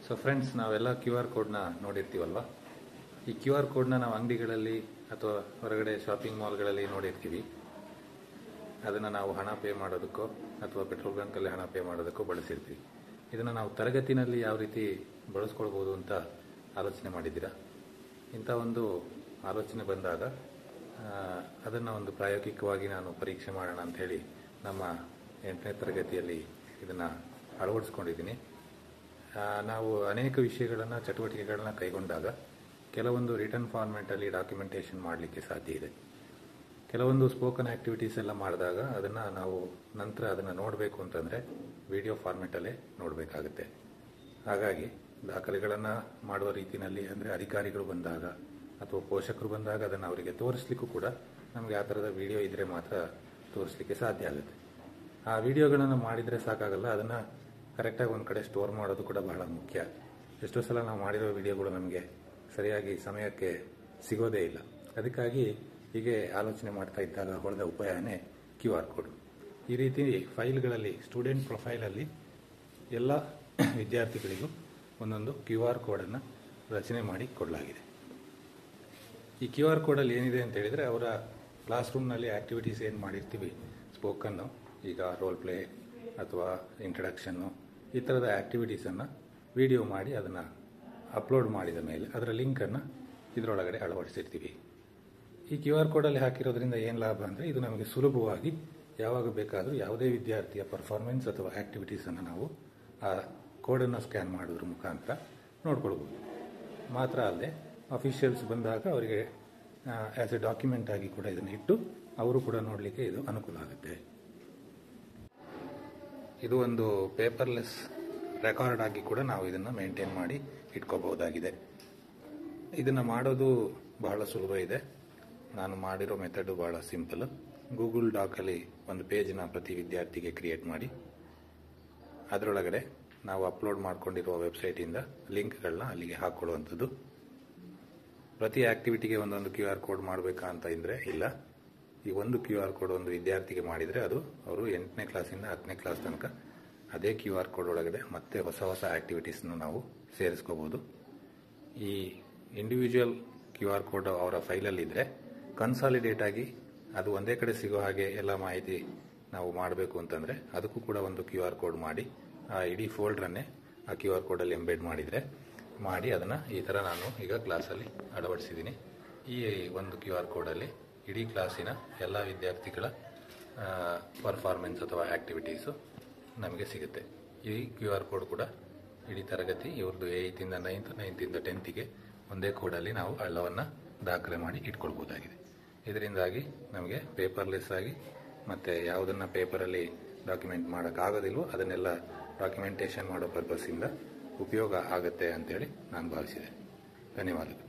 so friends ನಾವೆಲ್ಲ Q R ಕೋಡ್ನ ನೋಡಿರ್ತೀವಲ್ವ ಈ ಕ್ಯೂ ಆರ್ ಕೋಡ್ನ ನಾವು ಅಂಗಡಿಗಳಲ್ಲಿ ಅಥವಾ ಹೊರಗಡೆ ಶಾಪಿಂಗ್ ಮಾಲ್ಗಳಲ್ಲಿ ನೋಡಿರ್ತೀವಿ ಅದನ್ನು ನಾವು ಹಣ ಪೇ ಮಾಡೋದಕ್ಕೋ ಅಥವಾ ಪೆಟ್ರೋಲ್ ಬಂಕಲ್ಲಿ ಹಣ ಪೇ ಮಾಡೋದಕ್ಕೋ ಬಳಸಿರ್ತೀವಿ ಇದನ್ನು ನಾವು ತರಗತಿನಲ್ಲಿ ಯಾವ ರೀತಿ ಬಳಸ್ಕೊಳ್ಬೋದು ಅಂತ ಆಲೋಚನೆ ಮಾಡಿದ್ದೀರಾ ಇಂಥ ಒಂದು ಆಲೋಚನೆ ಬಂದಾಗ ಅದನ್ನು ಒಂದು ಪ್ರಾಯೋಗಿಕವಾಗಿ ನಾನು ಪರೀಕ್ಷೆ ಮಾಡೋಣ ಅಂತ ಹೇಳಿ ನಮ್ಮ ಎಂಟನೇ ತರಗತಿಯಲ್ಲಿ ಇದನ್ನು ಅಳವಡಿಸ್ಕೊಂಡಿದ್ದೀನಿ ಆ, ನಾವು ಅನೇಕ ವಿಷಯಗಳನ್ನು ಚಟುವಟಿಕೆಗಳನ್ನ ಕೈಗೊಂಡಾಗ ಕೆಲವೊಂದು ರಿಟರ್ನ್ ಫಾರ್ಮೆಟಲ್ಲಿ ಡಾಕ್ಯುಮೆಂಟೇಷನ್ ಮಾಡಲಿಕ್ಕೆ ಸಾಧ್ಯ ಇದೆ ಕೆಲವೊಂದು ಸ್ಪೋಕನ್ ಆಕ್ಟಿವಿಟೀಸ್ ಎಲ್ಲ ಮಾಡಿದಾಗ ಅದನ್ನು ನಾವು ನಂತರ ಅದನ್ನು ನೋಡಬೇಕು ಅಂತಂದರೆ ವಿಡಿಯೋ ಫಾರ್ಮೆಟಲ್ಲೇ ನೋಡಬೇಕಾಗುತ್ತೆ ಹಾಗಾಗಿ ದಾಖಲೆಗಳನ್ನು ಮಾಡುವ ರೀತಿಯಲ್ಲಿ ಅಂದರೆ ಅಧಿಕಾರಿಗಳು ಬಂದಾಗ ಅಥವಾ ಪೋಷಕರು ಬಂದಾಗ ಅದನ್ನು ಅವರಿಗೆ ತೋರಿಸ್ಲಿಕ್ಕೂ ಕೂಡ ನಮಗೆ ಆ ಥರದ ವಿಡಿಯೋ ಇದ್ದರೆ ಮಾತ್ರ ತೋರಿಸ್ಲಿಕ್ಕೆ ಸಾಧ್ಯ ಆಗುತ್ತೆ ಆ ವಿಡಿಯೋಗಳನ್ನು ಮಾಡಿದರೆ ಸಾಕಾಗಲ್ಲ ಅದನ್ನು ಕರೆಕ್ಟಾಗಿ ಒಂದು ಕಡೆ ಸ್ಟೋರ್ ಮಾಡೋದು ಕೂಡ ಬಹಳ ಮುಖ್ಯ ಎಷ್ಟೋ ಸಲ ನಾವು ಮಾಡಿರೋ ವಿಡಿಯೋಗಳು ನಮಗೆ ಸರಿಯಾಗಿ ಸಮಯಕ್ಕೆ ಸಿಗೋದೇ ಇಲ್ಲ ಅದಕ್ಕಾಗಿ ಹೀಗೆ ಆಲೋಚನೆ ಮಾಡ್ತಾ ಇದ್ದಾಗ ಹೊಳೆದ ಉಪಾಯನೇ ಕ್ಯೂ ಆರ್ ಕೋಡ್ ಈ ರೀತಿ ಫೈಲ್ಗಳಲ್ಲಿ ಸ್ಟೂಡೆಂಟ್ ಪ್ರೊಫೈಲಲ್ಲಿ ಎಲ್ಲ ವಿದ್ಯಾರ್ಥಿಗಳಿಗೂ ಒಂದೊಂದು ಕ್ಯೂ ಆರ್ ಕೋಡನ್ನು ರಚನೆ ಮಾಡಿ ಕೊಡಲಾಗಿದೆ ಈ ಕ್ಯೂ ಆರ್ ಕೋಡಲ್ಲಿ ಏನಿದೆ ಅಂತ ಹೇಳಿದರೆ ಅವರ ಕ್ಲಾಸ್ ರೂಮ್ನಲ್ಲಿ ಆ್ಯಕ್ಟಿವಿಟೀಸ್ ಏನು ಮಾಡಿರ್ತೀವಿ ಸ್ಪೋಕನ್ನು ಈಗ ರೋಲ್ ಪ್ಲೇ ಅಥವಾ ಇಂಟ್ರಡಕ್ಷನ್ನು ಈ ಥರದ ಆ್ಯಕ್ಟಿವಿಟೀಸನ್ನು ವಿಡಿಯೋ ಮಾಡಿ ಅದನ್ನು ಅಪ್ಲೋಡ್ ಮಾಡಿದ ಮೇಲೆ ಅದರ ಲಿಂಕನ್ನು ಇದರೊಳಗಡೆ ಅಳವಡಿಸಿರ್ತೀವಿ ಈ ಕ್ಯೂ ಆರ್ ಕೋಡಲ್ಲಿ ಹಾಕಿರೋದ್ರಿಂದ ಏನು ಲಾಭ ಅಂದರೆ ಇದು ನಮಗೆ ಸುಲಭವಾಗಿ ಯಾವಾಗ ಬೇಕಾದರೂ ಯಾವುದೇ ವಿದ್ಯಾರ್ಥಿಯ ಪರ್ಫಾರ್ಮೆನ್ಸ್ ಅಥವಾ ಆ್ಯಕ್ಟಿವಿಟೀಸನ್ನು ನಾವು ಆ ಕೋಡನ್ನು ಸ್ಕ್ಯಾನ್ ಮಾಡೋದ್ರ ಮುಖಾಂತರ ನೋಡ್ಕೊಳ್ಬೋದು ಮಾತ್ರ ಅಲ್ಲದೆ ಅಫಿಷಿಯಲ್ಸ್ ಬಂದಾಗ ಅವರಿಗೆ ಆ್ಯಸ್ ಎ ಡಾಕ್ಯುಮೆಂಟ್ ಆಗಿ ಕೂಡ ಇದನ್ನು ಇಟ್ಟು ಅವರು ಕೂಡ ನೋಡಲಿಕ್ಕೆ ಇದು ಅನುಕೂಲ ಆಗುತ್ತೆ ಇದು ಒಂದು ಪೇಪರ್ಲೆಸ್ ರೆಕಾರ್ಡ್ ಆಗಿ ಕೂಡ ನಾವು ಇದನ್ನು ಮೇಂಟೈನ್ ಮಾಡಿ ಇಟ್ಕೋಬಹುದಾಗಿದೆ ಇದನ್ನು ಮಾಡೋದು ಬಹಳ ಸುಲಭ ಇದೆ ನಾನು ಮಾಡಿರೋ ಮೆಥಡು ಬಹಳ ಸಿಂಪಲ್ ಗೂಗಲ್ ಡಾಕಲ್ಲಿ ಒಂದು ಪೇಜ್ನ ಪ್ರತಿ ವಿದ್ಯಾರ್ಥಿಗೆ ಕ್ರಿಯೇಟ್ ಮಾಡಿ ಅದರೊಳಗಡೆ ನಾವು ಅಪ್ಲೋಡ್ ಮಾಡ್ಕೊಂಡಿರುವ ವೆಬ್ಸೈಟಿಂದ ಲಿಂಕ್ಗಳನ್ನ ಅಲ್ಲಿಗೆ ಹಾಕ್ಕೊಳ್ಳುವಂಥದ್ದು ಪ್ರತಿ ಆಕ್ಟಿವಿಟಿಗೆ ಒಂದೊಂದು ಕ್ಯೂ ಆರ್ ಕೋಡ್ ಮಾಡಬೇಕಾ ಅಂತ ಇದ್ರೆ ಇಲ್ಲ ಈ ಒಂದು ಕ್ಯೂ ಆರ್ ಕೋಡ್ ಒಂದು ವಿದ್ಯಾರ್ಥಿಗೆ ಮಾಡಿದರೆ ಅದು ಅವರು ಎಂಟನೇ ಕ್ಲಾಸಿಂದ ಹತ್ತನೇ ಕ್ಲಾಸ್ ತನಕ ಅದೇ ಕ್ಯೂ ಆರ್ ಕೋಡ್ ಒಳಗಡೆ ಮತ್ತೆ ಹೊಸ ಹೊಸ ಆಕ್ಟಿವಿಟೀಸ್ನ ನಾವು ಸೇರಿಸ್ಕೋಬಹುದು ಈ ಇಂಡಿವಿಜುವಲ್ ಕ್ಯೂ ಆರ್ ಕೋಡ್ ಅವರ ಫೈಲಲ್ಲಿದ್ದರೆ ಕನ್ಸಾಲಿಡೇಟ್ ಆಗಿ ಅದು ಒಂದೇ ಕಡೆ ಸಿಗೋ ಹಾಗೆ ಎಲ್ಲ ಮಾಹಿತಿ ನಾವು ಮಾಡಬೇಕು ಅಂತಂದರೆ ಅದಕ್ಕೂ ಕೂಡ ಒಂದು ಕ್ಯೂ ಆರ್ ಕೋಡ್ ಮಾಡಿ ಆ ಇಡೀ ಫೋಲ್ಡ್ರನ್ನೇ ಆ ಕ್ಯೂ ಆರ್ ಕೋಡಲ್ಲಿ ಎಂಬೇಡ್ ಮಾಡಿದರೆ ಮಾಡಿ ಅದನ್ನು ಈ ಥರ ನಾನು ಈಗ ಕ್ಲಾಸಲ್ಲಿ ಅಳವಡಿಸಿದ್ದೀನಿ ಈ ಒಂದು ಕ್ಯೂ ಆರ್ ಕೋಡಲ್ಲಿ ಇಡೀ ಕ್ಲಾಸಿನ ಎಲ್ಲ ವಿದ್ಯಾರ್ಥಿಗಳ ಪರ್ಫಾರ್ಮೆನ್ಸ್ ಅಥವಾ ಆ್ಯಕ್ಟಿವಿಟೀಸು ನಮಗೆ ಸಿಗುತ್ತೆ ಈ ಕ್ಯೂ ಆರ್ ಕೋಡ್ ಕೂಡ ಇಡೀ ತರಗತಿ ಇವ್ರದ್ದು ಏಯ್ತಿಂದ ನೈನ್ತ್ ನೈನ್ತಿಂದ ಟೆಂತಿಗೆ ಒಂದೇ ಕೋಡಲ್ಲಿ ನಾವು ಎಲ್ಲವನ್ನು ದಾಖಲೆ ಮಾಡಿ ಇಟ್ಕೊಳ್ಬೋದಾಗಿದೆ ಇದರಿಂದಾಗಿ ನಮಗೆ ಪೇಪರ್ಲೆಸ್ ಆಗಿ ಮತ್ತು ಯಾವುದನ್ನು ಪೇಪರಲ್ಲಿ ಡಾಕ್ಯುಮೆಂಟ್ ಮಾಡೋಕ್ಕಾಗೋದಿಲ್ವೋ ಅದನ್ನೆಲ್ಲ ಡಾಕ್ಯುಮೆಂಟೇಷನ್ ಮಾಡೋ ಪರ್ಪಸ್ಸಿಂದ ಉಪಯೋಗ ಆಗುತ್ತೆ ಅಂತೇಳಿ ನಾನು ಭಾವಿಸಿದೆ ಧನ್ಯವಾದಗಳು